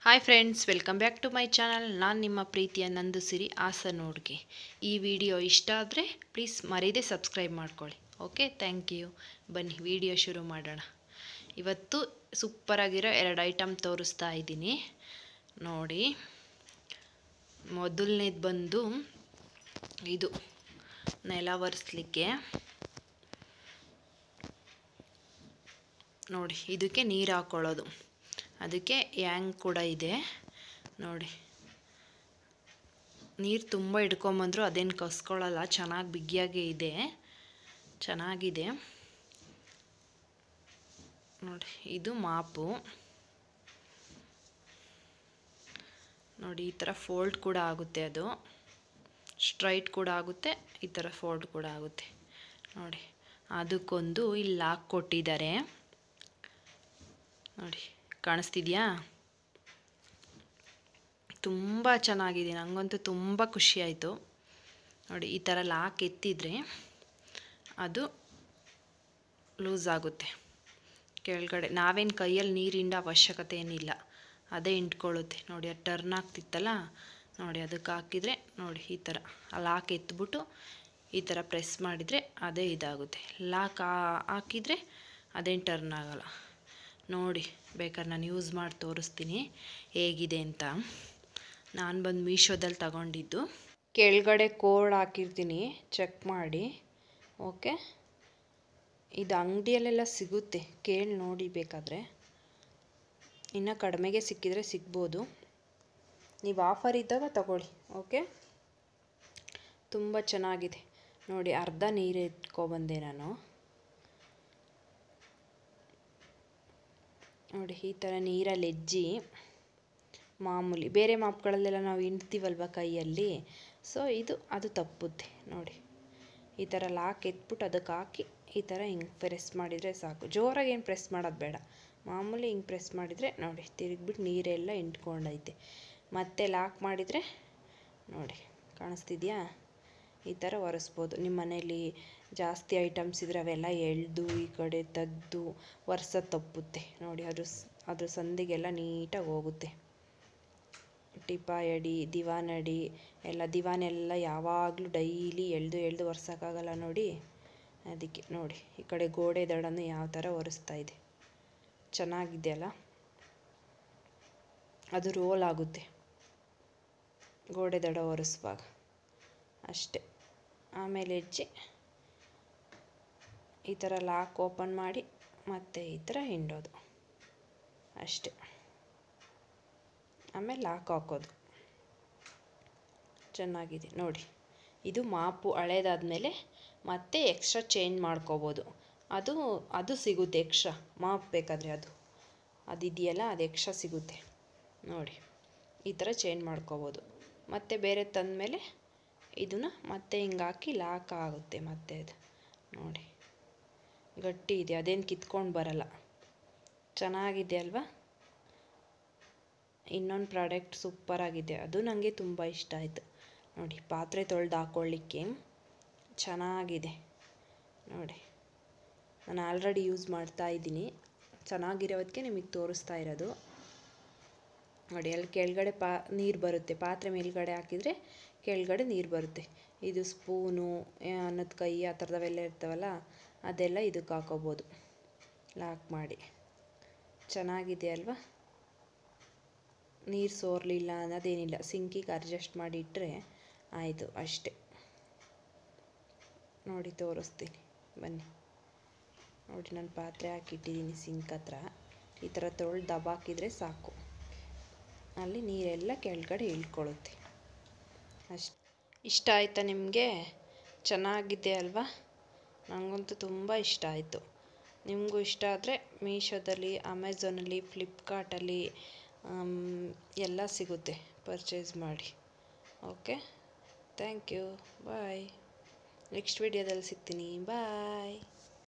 hi friends welcome back to my channel ನಾನು ನಿಮ್ಮ ಪ್ರೀತಿಯ ನಂದು ಸಿರಿ ನೋಡ್ಗೆ ಈ ವಿಡಿಯೋ ಇಷ್ಟ ಆದರೆ ಪ್ಲೀಸ್ ಮರೀದೆ ಸಬ್ಸ್ಕ್ರೈಬ್ ಮಾಡ್ಕೊಳ್ಳಿ ಓಕೆ ಥ್ಯಾಂಕ್ ಯು ಬನ್ನಿ ವಿಡಿಯೋ ಶುರು ಮಾಡೋಣ ಇವತ್ತು ಸೂಪರಾಗಿರೋ ಎರಡು ಐಟಮ್ ತೋರಿಸ್ತಾ ಇದ್ದೀನಿ ನೋಡಿ ಮೊದಲನೇದು ಬಂದು ಇದು ನೆಲ ಒರೆಸ್ಲಿಕ್ಕೆ ನೋಡಿ ಇದಕ್ಕೆ ನೀರು ಹಾಕ್ಕೊಳ್ಳೋದು ಅದಕ್ಕೆ ಯಾಂಗ್ ಕೂಡ ಇದೆ ನೋಡಿ ನೀರು ತುಂಬ ಹಿಡ್ಕೊಂಬಂದ್ರು ಅದೇನು ಕಸ್ಕೊಳ್ಳಲ್ಲ ಚೆನ್ನಾಗಿ ಬಿಗಿಯಾಗೇ ಇದೆ ಚೆನ್ನಾಗಿದೆ ನೋಡಿ ಇದು ಮಾಪು ನೋಡಿ ಈ ಥರ ಫೋಲ್ಡ್ ಕೂಡ ಆಗುತ್ತೆ ಅದು ಸ್ಟ್ರೈಟ್ ಕೂಡ ಆಗುತ್ತೆ ಈ ಥರ ಫೋಲ್ಡ್ ಕೂಡ ಆಗುತ್ತೆ ನೋಡಿ ಅದಕ್ಕೊಂದು ಇಲ್ಲಿ ಲಾಕ್ ಕೊಟ್ಟಿದ್ದಾರೆ ನೋಡಿ ಕಾಣಿಸ್ತಿದ್ಯಾ ತುಂಬ ಚೆನ್ನಾಗಿದೆ ನನಗಂತೂ ತುಂಬ ಖುಷಿ ಆಯಿತು ನೋಡಿ ಈ ಥರ ಲಾಕ್ ಎತ್ತಿದರೆ ಅದು ಲೂಸ್ ಆಗುತ್ತೆ ಕೆಳಗಡೆ ನಾವೇನು ಕೈಯಲ್ಲಿ ನೀರು ಹಿಂಡೋ ಅವಶ್ಯಕತೆ ಏನಿಲ್ಲ ಅದೇ ಹಿಂಡ್ಕೊಳ್ಳುತ್ತೆ ನೋಡಿ ಅದು ಟರ್ನ್ ಆಗ್ತಿತ್ತಲ್ಲ ನೋಡಿ ಅದಕ್ಕೆ ಹಾಕಿದರೆ ನೋಡಿ ಈ ಥರ ಆ ಲಾಕ್ ಎತ್ಬಿಟ್ಟು ಈ ಥರ ಪ್ರೆಸ್ ಮಾಡಿದರೆ ಅದೇ ಇದಾಗುತ್ತೆ ಲಾಕ್ ಹಾಕಿದರೆ ಅದೇನು ಟರ್ನ್ ಆಗಲ್ಲ ನೋಡಿ ಬೇಕಾದ್ರೆ ನಾನು ಯೂಸ್ ಮಾಡಿ ತೋರಿಸ್ತೀನಿ ಹೇಗಿದೆ ಅಂತ ನಾನು ಬಂದು ಮೀಶೋದಲ್ಲಿ ತಗೊಂಡಿದ್ದು ಕೆಳಗಡೆ ಕೋಡ್ ಹಾಕಿರ್ತೀನಿ ಚೆಕ್ ಮಾಡಿ ಓಕೆ ಇದು ಅಂಗಡಿಯಲ್ಲೆಲ್ಲ ಸಿಗುತ್ತೆ ಕೇಳಿ ನೋಡಿ ಬೇಕಾದರೆ ಇನ್ನು ಕಡಿಮೆಗೆ ಸಿಕ್ಕಿದರೆ ಸಿಗ್ಬೋದು ನೀವು ಆಫರ್ ಇದ್ದಾಗ ತಗೊಳ್ಳಿ ಓಕೆ ತುಂಬ ಚೆನ್ನಾಗಿದೆ ನೋಡಿ ಅರ್ಧ ನೀರು ಎತ್ಕೊಬಂದೆ ನಾನು ನೋಡಿ ಈ ಥರ ನೀರಲ್ಲಿ ಎಜ್ಜಿ ಮಾಮೂಲಿ ಬೇರೆ ಮಾಪ್ಗಳಲ್ಲೆಲ್ಲ ನಾವು ಹಿಂಡ್ತೀವಲ್ವ ಕೈಯಲ್ಲಿ ಸೊ ಇದು ಅದು ತಪ್ಪುತ್ತೆ ನೋಡಿ ಈ ಥರ ಲಾಕ್ ಎತ್ಬಿಟ್ಟು ಅದಕ್ಕೆ ಹಾಕಿ ಈ ಥರ ಹಿಂಗೆ ಪ್ರೆಸ್ ಮಾಡಿದರೆ ಸಾಕು ಜೋರಾಗಿ ಏನು ಪ್ರೆಸ್ ಮಾಡೋದು ಬೇಡ ಮಾಮೂಲಿ ಹಿಂಗೆ ಪ್ರೆಸ್ ಮಾಡಿದರೆ ನೋಡಿ ತಿರುಗಿಬಿಟ್ಟು ನೀರೆಲ್ಲ ಇಂಟ್ಕೊಂಡೈತೆ ಮತ್ತೆ ಲಾಕ್ ಮಾಡಿದರೆ ನೋಡಿ ಕಾಣಿಸ್ತಿದ್ಯಾ ಈ ಥರ ಒರೆಸ್ಬೋದು ನಿಮ್ಮ ಮನೇಲಿ ಜಾಸ್ತಿ ಐಟಮ್ಸ್ ಇದ್ರೆ ಅವೆಲ್ಲ ಎಳೆದು ಈ ಕಡೆ ತೆಗ್ದು ಒರೆಸೋದು ತಪ್ಪುತ್ತೆ ನೋಡಿ ಅದ್ರ ಅದ್ರ ಸಂದಿಗೆಲ್ಲ ನೀಟಾಗಿ ಹೋಗುತ್ತೆ ಟಿಪಾಯಡಿ ದಿವಾನಡಿ ಎಲ್ಲ ದಿವಾನೆಲ್ಲ ಯಾವಾಗಲೂ ಡೈಲಿ ಎಳೆದು ಎಳೆದು ಒರ್ಸೋಕ್ಕಾಗಲ್ಲ ನೋಡಿ ಅದಕ್ಕೆ ನೋಡಿ ಈ ಕಡೆ ಗೋಡೆ ದಡನೂ ಯಾವ ಥರ ಒರೆಸ್ತಾ ಇದೆ ಚೆನ್ನಾಗಿದೆಯಲ್ಲ ಅದು ರೋಲ್ ಆಗುತ್ತೆ ಗೋಡೆ ದಡ ಒರೆಸುವಾಗ ಅಷ್ಟೆ ಆಮೇಲೆ ಹೆಜ್ಜೆ ಈ ಥರ ಲಾಕ್ ಓಪನ್ ಮಾಡಿ ಮತ್ತೆ ಈ ಥರ ಹಿಂಡೋದು ಅಷ್ಟೆ ಆಮೇಲೆ ಲಾಕ್ ಹಾಕೋದು ಚೆನ್ನಾಗಿದೆ ನೋಡಿ ಇದು ಮಾಪು ಹಳೇದಾದ್ಮೇಲೆ ಮತ್ತೆ ಎಕ್ಸ್ಟ್ರಾ ಚೇಂಜ್ ಮಾಡ್ಕೋಬೋದು ಅದು ಅದು ಸಿಗುತ್ತೆ ಎಕ್ಸ್ಟ್ರಾ ಮಾಪ್ ಬೇಕಾದರೆ ಅದು ಅದಿದೆಯಲ್ಲ ಅದು ಎಕ್ಸ್ಟ್ರಾ ಸಿಗುತ್ತೆ ನೋಡಿ ಈ ಥರ ಚೇಂಜ್ ಮಾಡ್ಕೋಬೋದು ಮತ್ತು ಬೇರೆ ತಂದಮೇಲೆ ಇದನ್ನು ಮತ್ತೆ ಹಿಂಗೆ ಹಾಕಿ ಲಾಕ್ ಆಗುತ್ತೆ ಮತ್ತೆ ಅದು ನೋಡಿ ಗಟ್ಟಿ ಇದೆ ಅದೇನು ಕಿತ್ಕೊಂಡು ಬರಲ್ಲ ಚೆನ್ನಾಗಿದೆ ಅಲ್ವಾ ಇನ್ನೊಂದು ಪ್ರಾಡಕ್ಟ್ ಸೂಪರಾಗಿದೆ ಅದು ನನಗೆ ತುಂಬ ಇಷ್ಟ ಆಯಿತು ನೋಡಿ ಪಾತ್ರೆ ತೊಳೆದು ಹಾಕ್ಕೊಳ್ಳಿಕ್ಕೆ ಚೆನ್ನಾಗಿದೆ ನೋಡಿ ನಾನು ಆಲ್ರೆಡಿ ಯೂಸ್ ಮಾಡ್ತಾ ಇದ್ದೀನಿ ಚೆನ್ನಾಗಿರೋದಕ್ಕೆ ನಿಮಗೆ ತೋರಿಸ್ತಾ ಇರೋದು ನೋಡಿ ಅಲ್ಲಿ ಕೆಳಗಡೆ ಪಾ ನೀರು ಬರುತ್ತೆ ಪಾತ್ರೆ ಮೇಲ್ಗಡೆ ಹಾಕಿದರೆ ಕೆಳಗಡೆ ನೀರು ಬರುತ್ತೆ ಇದು ಸ್ಪೂನು ಅನ್ನದ ಕೈ ಆ ಥರದವೆಲ್ಲ ಇರ್ತಾವಲ್ಲ ಅದೆಲ್ಲ ಇದಕ್ಕೆ ಹಾಕೋಬೋದು ಲಾಕ್ ಮಾಡಿ ಚೆನ್ನಾಗಿದೆ ಅಲ್ವಾ ನೀರು ಸೋರಲಿಲ್ಲ ಅನ್ನೋದೇನಿಲ್ಲ ಸಿಂಕಿಗೆ ಅಡ್ಜಸ್ಟ್ ಮಾಡಿ ಇಟ್ಟರೆ ಆಯಿತು ಅಷ್ಟೆ ನೋಡಿ ತೋರಿಸ್ತೀನಿ ಬನ್ನಿ ನೋಡಿ ನಾನು ಪಾತ್ರೆ ಹಾಕಿಟ್ಟಿದ್ದೀನಿ ಸಿಂಕ್ ಹತ್ರ ಈ ಥರ ತೊಳೆದು ದಬಾಕಿದರೆ ಸಾಕು ಅಲ್ಲಿ ನೀರೆಲ್ಲ ಕೆಳಗಡೆ ಇಳ್ಕೊಳ್ಳುತ್ತೆ ಅಷ್ಟು ಇಷ್ಟ ಆಯಿತಾ ನಿಮಗೆ ಚೆನ್ನಾಗಿದೆ ಅಲ್ವಾ ನನಗಂತೂ ತುಂಬ ಇಷ್ಟ ಆಯಿತು ನಿಮಗೂ ಇಷ್ಟ ಆದರೆ ಮೀಶೋದಲ್ಲಿ ಅಮೆಝೋನಲ್ಲಿ ಫ್ಲಿಪ್ಕಾರ್ಟಲ್ಲಿ ಎಲ್ಲ ಸಿಗುತ್ತೆ ಪರ್ಚೇಸ್ ಮಾಡಿ okay thank you bye next ವಿಡಿಯೋದಲ್ಲಿ ಸಿಗ್ತೀನಿ ಬಾಯ್